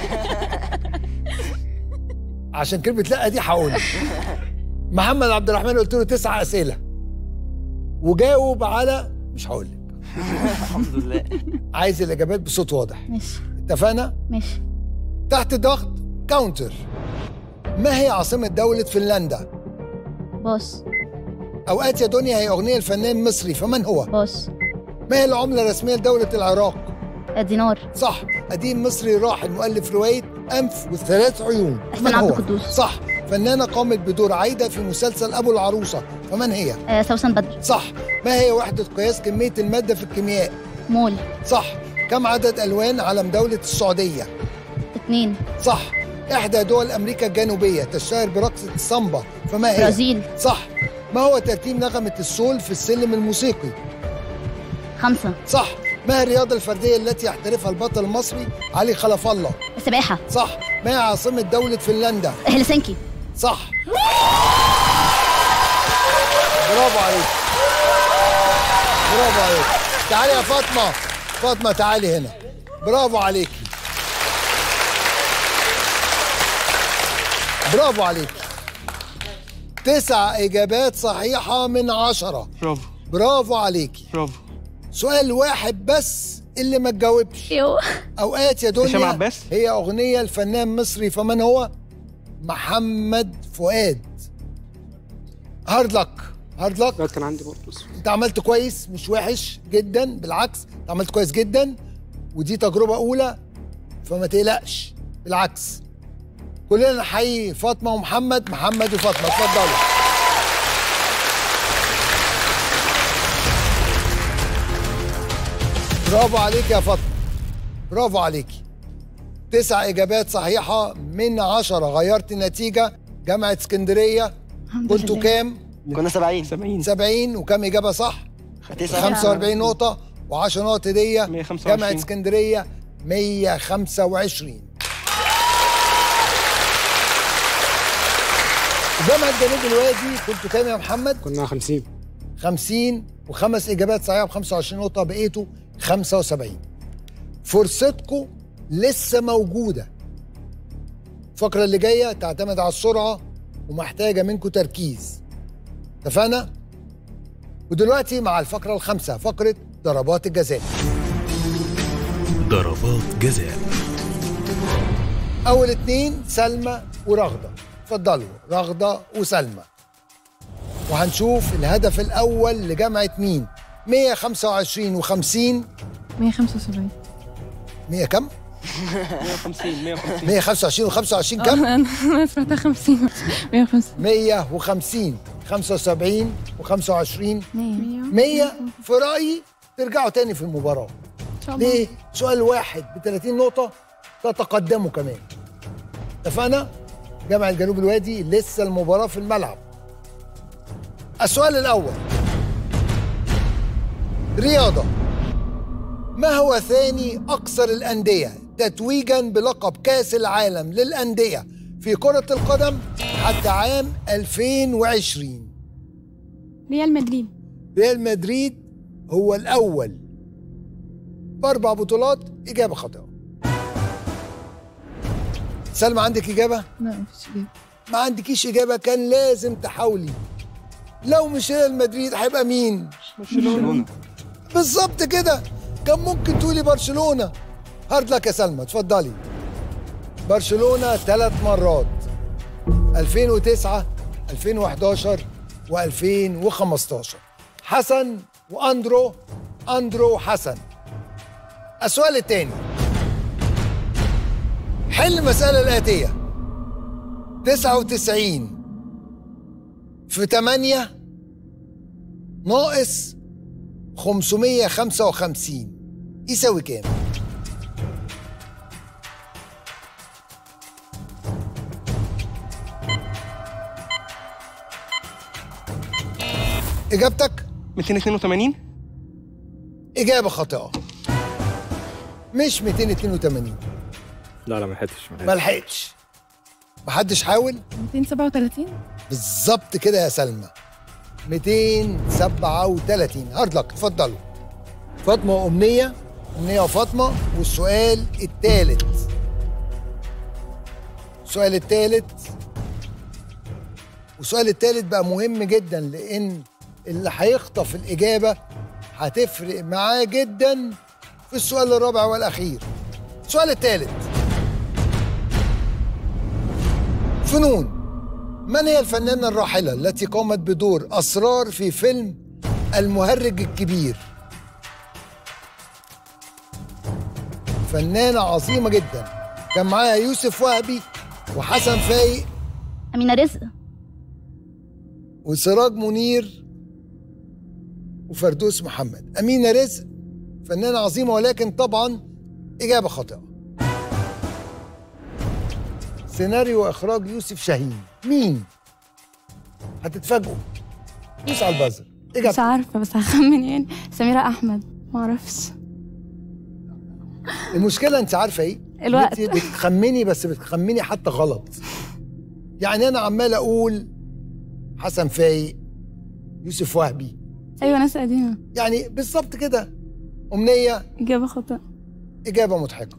عشان كلمة لا دي هقول محمد عبد الرحمن قلت له تسع أسئلة وجاوب على مش هقول لك الحمد لله عايز الإجابات بصوت واضح ماشي اتفقنا؟ ماشي تحت ضغط كاونتر ما هي عاصمة دولة فنلندا؟ باص أوقات يا دنيا هي أغنية الفنان مصري فمن هو؟ باص ما هي العملة الرسمية لدولة العراق؟ الدينار صح قديم مصري راحل مؤلف رواية أنف وثلاث عيون حسن من عبد هو؟ القدوس. صح فنانة قامت بدور عايدة في مسلسل أبو العروسة فمن هي؟ آه سوسن بدر صح ما هي وحدة قياس كمية المادة في الكيمياء؟ مول صح كم عدد ألوان علم دولة السعودية؟ اتنين صح إحدى دول أمريكا الجنوبية تشتهر برقصة السامبا فما هي؟ برازيل. صح ما هو ترتيب نغمة السول في السلم الموسيقي؟ خمسة صح ما هي الرياضة الفردية التي يحترفها البطل المصري علي خلف الله؟ السباحة صح ما هي عاصمة دولة فنلندا؟ هلسنكي صح برافو عليك برافو عليك تعالي يا فاطمة فاطمة تعالي هنا برافو عليكي برافو عليكي تسع إجابات صحيحة من عشرة برافو برافو عليكي برافو سؤال واحد بس اللي ما تجاوبش يو اوقات يا هشام دنيا عباس؟ هي اغنيه الفنان مصري فمن هو محمد فؤاد هارد لك هارد لك ده كان عندي برضه بس انت عملت كويس مش وحش جدا بالعكس انت عملت كويس جدا ودي تجربه اولى فما تقلقش بالعكس كلنا نحيي فاطمه ومحمد محمد وفاطمه اتفضلوا برافو عليك يا فاطمه برافو عليكي تسع اجابات صحيحه من عشرة غيرت النتيجه جامعه اسكندريه كنتوا لله. كام كنا 70 70 70 وكام اجابه صح تسعة. 45 نقطه و10 نقط هديه 125. جامعه اسكندريه 125 جامعه جنوب الوادي كنتوا كام يا محمد كنا 50 50 وخمس اجابات صحيحه ب 25 نقطه بقيتوا 75 فرصتكم لسه موجوده الفقره اللي جايه تعتمد على السرعه ومحتاجه منكم تركيز اتفقنا ودلوقتي مع الفقره الخامسه فقره ضربات الجزاء ضربات جزاء اول اتنين سلمى ورغده اتفضلوا رغده وسلمى وهنشوف الهدف الاول لجامعه مين 125 و50 175 100 كم 150 150 125 و25 كم انا أنا سمعتها 50 150 150 75 و25 100 في رايي ترجعوا تاني في المباراه شاء الله. ليه سؤال واحد ب 30 نقطه تتقدموا كمان اتفقنا جامعه جنوب الوادي لسه المباراه في الملعب السؤال الاول رياضه ما هو ثاني اكثر الانديه تتويجا بلقب كاس العالم للانديه في كره القدم حتى عام 2020 ريال مدريد ريال مدريد هو الأول بأربع بطولات إجابة خاطئة سلمى عندك إجابة؟ لا مفيش إجابة ما عندكيش إجابة كان لازم تحاولي لو مش ريال مدريد هيبقى مين؟ برشلونة. بالظبط كده كان ممكن تقولي برشلونة هارد لك يا سلمى اتفضلي برشلونة ثلاث مرات 2009 2011 و2015 حسن واندرو اندرو حسن السؤال الثاني حل المسألة الآتية 99 في 8 ناقص 555 يساوي كام؟ إجابتك 282 إجابة خاطئة مش 282 لا لا ما لحقتش ما لحقتش محدش حاول 237 بالظبط كده يا سلمى 237 هارد لك اتفضلوا فاطمه وامنيه امنيه وفاطمه والسؤال الثالث السؤال الثالث والسؤال الثالث بقى مهم جدا لان اللي هيخطف الاجابه هتفرق معاه جدا في السؤال الرابع والاخير السؤال الثالث فنون من هي الفنانة الراحلة التي قامت بدور أسرار في فيلم المهرج الكبير؟ فنانة عظيمة جدا كان معاها يوسف وهبي وحسن فايق أمينة رزق وسراج منير وفردوس محمد أمينة رزق فنانة عظيمة ولكن طبعا إجابة خاطئة سيناريو وإخراج يوسف شاهين مين؟ هتتفاجئوا دوس على البازر مش عارفه بس هخمن يعني سميرة احمد ما اعرفش المشكلة أنت عارفة إيه؟ الوقت. أنت بتخمني بس بتخمني حتى غلط يعني أنا عمال أقول حسن فايق يوسف وهبي ايوه ناس قديمه يعني بالظبط كده أمنية اجابه خطا إجابة مضحكة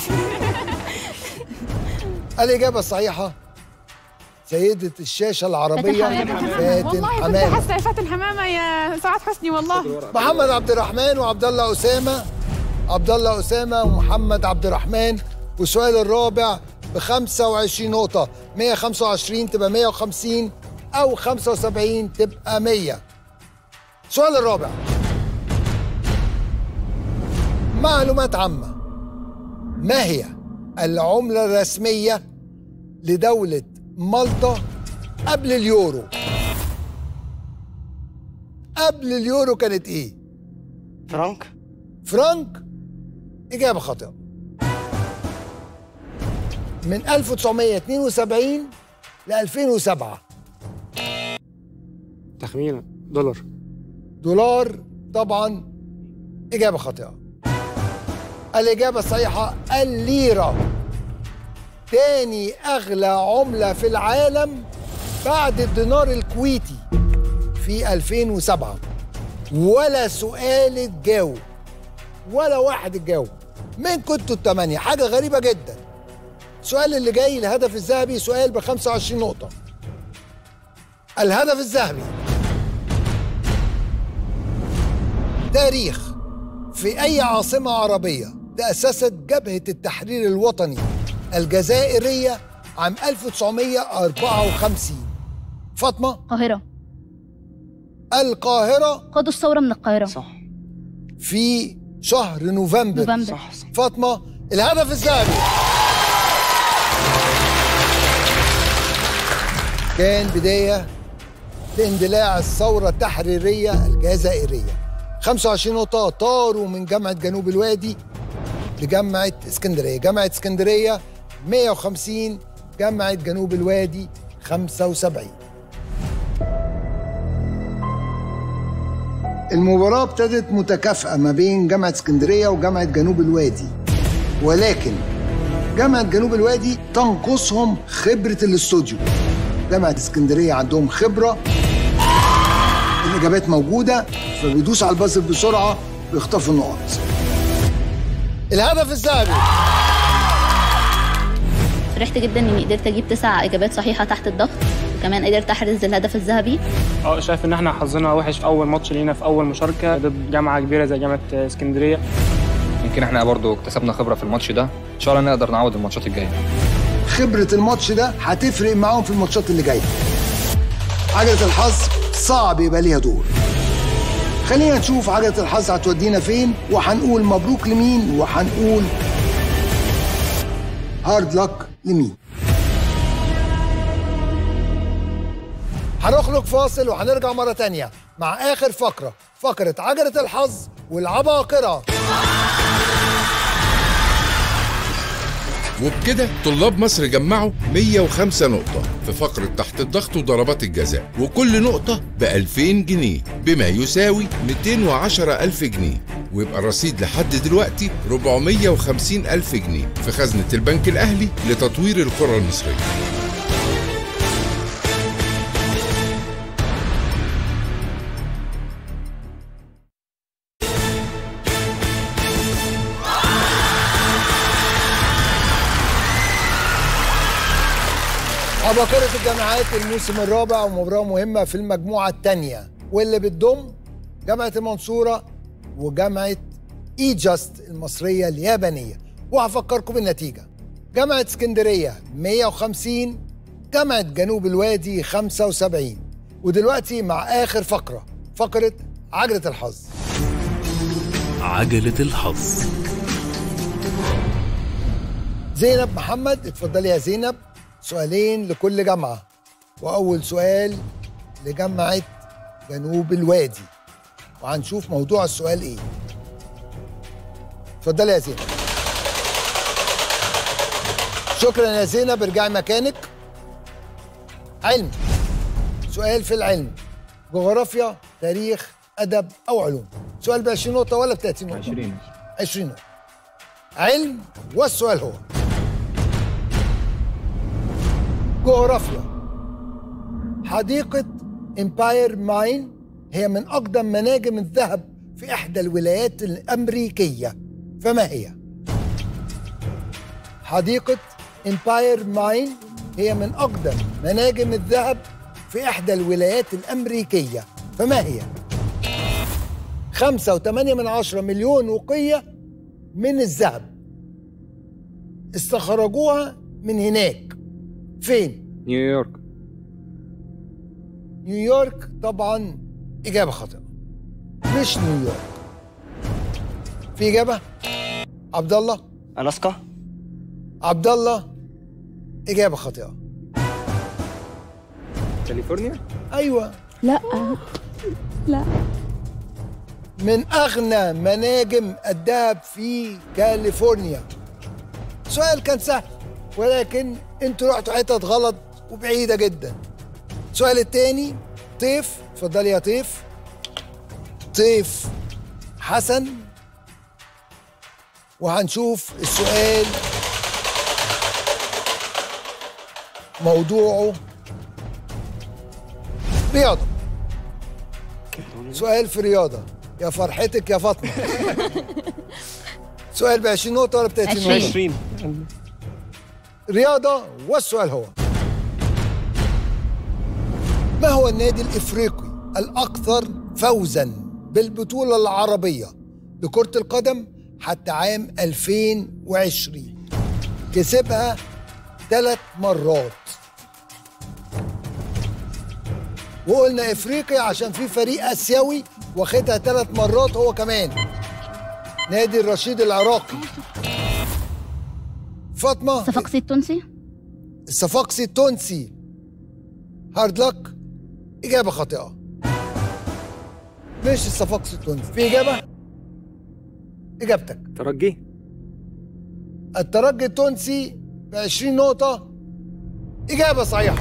الإجابة الصحيحة سيدة الشاشة العربية فاتن والله كنت حمامة حاسه يا فاتن حمامه يا سعاد حسني والله محمد عبد الرحمن وعبد الله أسامة عبد الله أسامة ومحمد عبد الرحمن والسؤال الرابع ب 25 نقطة 125 تبقى 150 أو 75 تبقى 100 السؤال الرابع معلومات عامة ما هي العملة الرسمية لدولة مالطا قبل اليورو قبل اليورو كانت ايه؟ فرانك فرانك إجابة خاطئة من 1972 ل 2007 تخمينه دولار دولار طبعا إجابة خاطئة الإجابة الصحيحة الليرة تاني أغلى عملة في العالم بعد الدينار الكويتي في 2007 ولا سؤال اتجاوب ولا واحد اتجاوب من كنتوا التمانية حاجة غريبة جدا السؤال اللي جاي الهدف الذهبي سؤال ب 25 نقطة الهدف الذهبي تاريخ في أي عاصمة عربية تأسست جبهة التحرير الوطني الجزائرية عام 1954 فاطمة القاهرة القاهرة خدوا الثورة من القاهرة صح في شهر نوفمبر نوفمبر. صح فاطمة الهدف الذهبي كان بداية لاندلاع الثورة التحريرية الجزائرية 25 نقطة طاروا من جامعة جنوب الوادي لجامعة اسكندرية جامعة اسكندرية 150 جامعة جنوب الوادي 75 المباراة ابتدت متكافئة ما بين جامعة اسكندرية وجامعة جنوب الوادي ولكن جامعة جنوب الوادي تنقصهم خبرة الاستوديو جامعة اسكندرية عندهم خبرة الإجابات موجودة فبيدوس على البازل بسرعة ويخطفوا النقط الهدف الذهبي فرحت جدا اني قدرت اجيب تسع اجابات صحيحه تحت الضغط وكمان قدرت احرز الهدف الذهبي اه شايف ان احنا حظنا وحش في اول ماتش لينا في اول مشاركه ضد جامعه كبيره زي جامعه اسكندريه يمكن احنا برضو اكتسبنا خبره في الماتش ده ان شاء الله نقدر نعوض الماتشات الجايه خبرة الماتش ده هتفرق معاهم في الماتشات اللي جاية عجلة الحظ صعب يبقى ليها دور خلينا نشوف عجلة الحظ هتودينا فين وهنقول مبروك لمين وهنقول هارد لك لمين هنخرج فاصل وهنرجع مرة تانية مع آخر فقرة فقرة عجلة الحظ والعباقرة وبكده طلاب مصر جمعوا 105 نقطة في فقرة تحت الضغط وضربات الجزاء وكل نقطة ب 2000 جنيه بما يساوي 210 ألف جنيه ويبقى الرصيد لحد دلوقتي 450 ألف جنيه في خزنة البنك الأهلي لتطوير القرى المصرية عباقرة الجامعات الموسم الرابع ومباراة مهمة في المجموعة الثانية واللي بتضم جامعة المنصورة وجامعة ايجاست المصرية اليابانية وهفكركم بالنتيجة جامعة اسكندرية 150 جامعة جنوب الوادي 75 ودلوقتي مع آخر فقرة فقرة عجلة الحظ عجلة الحظ زينب محمد اتفضلي يا زينب سؤالين لكل جامعة وأول سؤال لجامعة جنوب الوادي وهنشوف موضوع السؤال إيه اتفضلي يا زينب شكرا يا زينب ارجعي مكانك علم سؤال في العلم جغرافيا تاريخ أدب أو علوم سؤال ب 20 نقطة ولا ب 30 نقطة؟ 20 20 نقطة علم والسؤال هو جغرافيا حديقة امباير ماين هي من أقدم مناجم الذهب في إحدى الولايات الأمريكية فما هي؟ حديقة امباير ماين هي من أقدم مناجم الذهب في إحدى الولايات الأمريكية فما هي؟ خمسة وثمانية من عشرة مليون وقية من الذهب استخرجوها من هناك فين؟ نيويورك نيويورك طبعا إجابة خاطئة مش نيويورك في إجابة؟ عبد الله ألاسكا عبد الله اجابه خاطئه كاليفورنيا ايوه لا لا من اغنى مناجم الذهب في كاليفورنيا سؤال كان سهل ولكن انتوا رحتوا حتت غلط وبعيده جدا السؤال التاني طيف اتفضلي يا طيف طيف حسن وهنشوف السؤال موضوعه رياضه سؤال في رياضه يا فرحتك يا فاطمه سؤال ب 20 نقطه ولا ب 30 نقطه 20 رياضه والسؤال هو ما هو النادي الافريقي الاكثر فوزا بالبطوله العربيه لكره القدم حتى عام 2020 كسبها ثلاث مرات وقلنا افريقيا عشان في فريق اسيوي واخدها ثلاث مرات هو كمان نادي الرشيد العراقي فاطمه الصفاقسي التونسي الصفاقسي التونسي هارد لك اجابه خاطئه مش الصفاقسي التونسي في اجابه اجابتك ترجي الترجي التونسي ب 20 نقطه اجابه صحيحه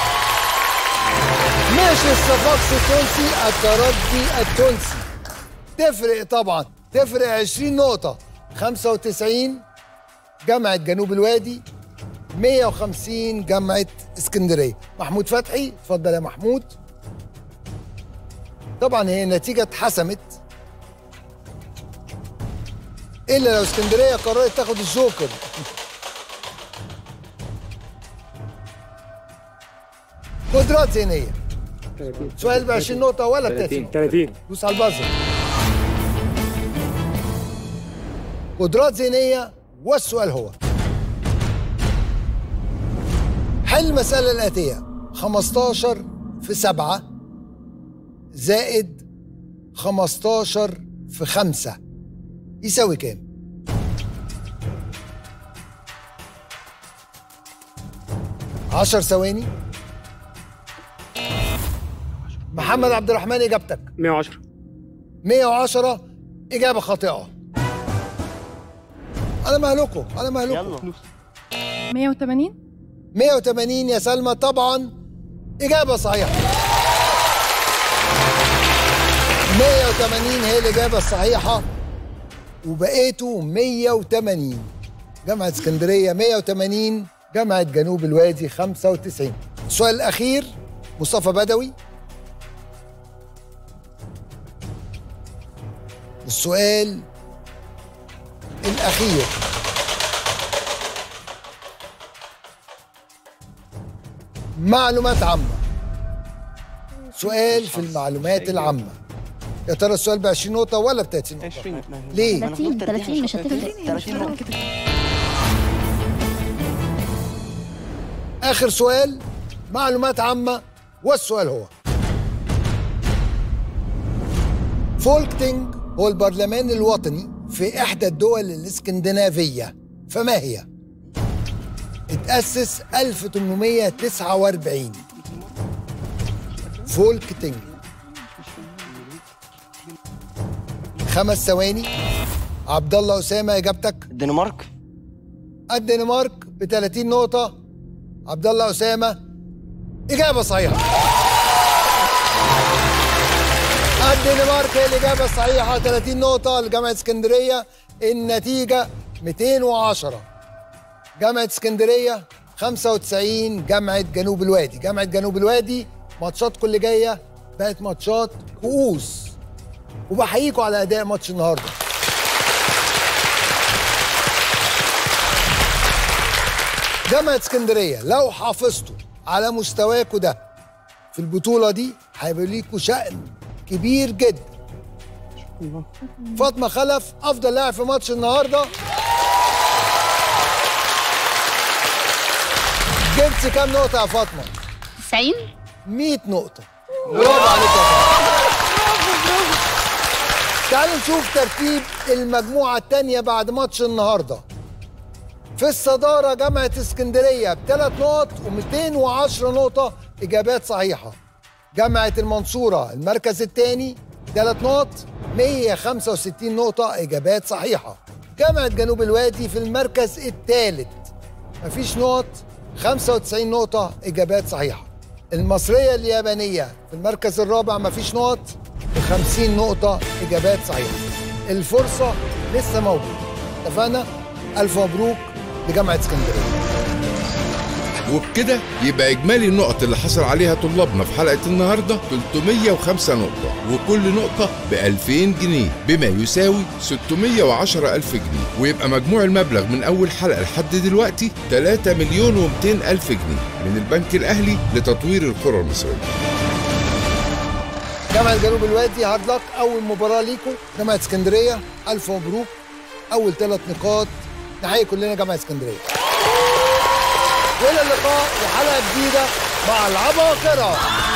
مش الصفاقسي التونسي الترجي التونسي تفرق طبعا تفرق 20 نقطة 95 جامعة جنوب الوادي 150 جامعة اسكندرية محمود فتحي اتفضل يا محمود طبعا هي النتيجة اتحسمت إلا لو اسكندرية قررت تاخد الجوكر قدرات ذهنية سؤال ب 20 نقطة ولا ب 30 30 دوس على البازر قدرات ذهنية والسؤال هو حل المسألة الآتية 15 في 7 زائد 15 في 5 يساوي كام؟ عشر ثواني محمد عبد الرحمن اجابتك 110 110 اجابه خاطئه على مهلكم على مهلكم 180 180 يا سلمى طبعا اجابه صحيحه 180 هي الاجابه الصحيحه وبقيتوا 180 جامعه اسكندريه 180 جامعه جنوب الوادي 95 السؤال الاخير مصطفى بدوي السؤال الأخير معلومات عامة سؤال في المعلومات العامة يا ترى السؤال ب 20 نقطة ولا ب 30 نقطة؟ 20 ليه؟ 30 30 مش هتفرق 30 آخر سؤال معلومات عامة والسؤال هو فولكتينج هو البرلمان الوطني في إحدى الدول الإسكندنافية فما هي؟ اتأسس 1849 فولكتينج خمس ثواني عبد الله أسامة إجابتك الدنمارك الدنمارك ب 30 نقطة عبد الله أسامة إجابة صحيحة الدنمارك هي الإجابة الصحيحة 30 نقطة لجامعة اسكندرية النتيجة 210 جامعة اسكندرية 95 جامعة جنوب الوادي جامعة جنوب الوادي ماتشاتكم اللي جاية بقت ماتشات كؤوس وبحييكم على أداء ماتش النهارده جامعة اسكندرية لو حافظتوا على مستواكوا ده في البطولة دي هيبقى ليكوا شأن كبير جدا فاطمة خلف أفضل لاعب في ماتش النهاردة جبت كام نقطة يا فاطمة؟ 90 100 نقطة برافو عليك يا فاطمة تعالوا نشوف ترتيب المجموعة التانية بعد ماتش النهاردة في الصدارة جامعة اسكندرية بثلاث نقط و210 نقطة إجابات صحيحة جامعة المنصورة المركز الثاني ثلاث نقط 165 نقطة إجابات صحيحة جامعة جنوب الوادي في المركز الثالث مفيش نقط 95 نقطة إجابات صحيحة المصرية اليابانية في المركز الرابع مفيش نقط ب50 نقطة إجابات صحيحة الفرصة لسه موجودة اتفقنا؟ ألف مبروك لجامعة اسكندرية وبكده يبقى إجمالي النقط اللي حصل عليها طلابنا في حلقة النهاردة 305 نقطة وكل نقطة ب 2000 جنيه بما يساوي 610 ألف جنيه ويبقى مجموع المبلغ من أول حلقة لحد دلوقتي 3 مليون و200 ألف جنيه من البنك الأهلي لتطوير القرى المصرية جامعة جنوب الوادي هارد لك أول مباراة ليكم جامعة اسكندرية ألف مبروك أول ثلاث نقاط نحيي كلنا جامعة اسكندرية وإلى اللقاء وحلقة جديدة مع العباقرة